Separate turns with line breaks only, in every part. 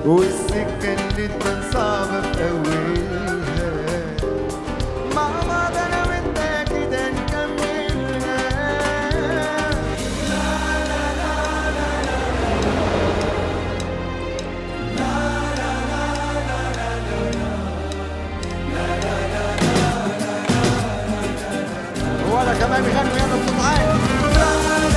والسكة اللي تبان صعبة في أولها مع بعض أنا وأنت كده نكملها ولا كمان بيغنوا يلا بصوت عالي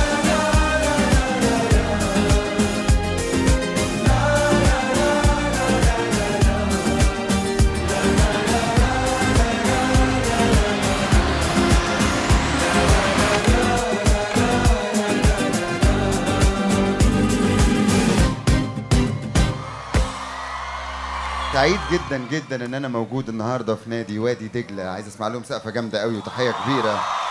سعيد جدا جدا ان انا موجود النهارده في نادي وادي دجله عايز اسمع لهم سقفه جامده قوي وتحيه كبيره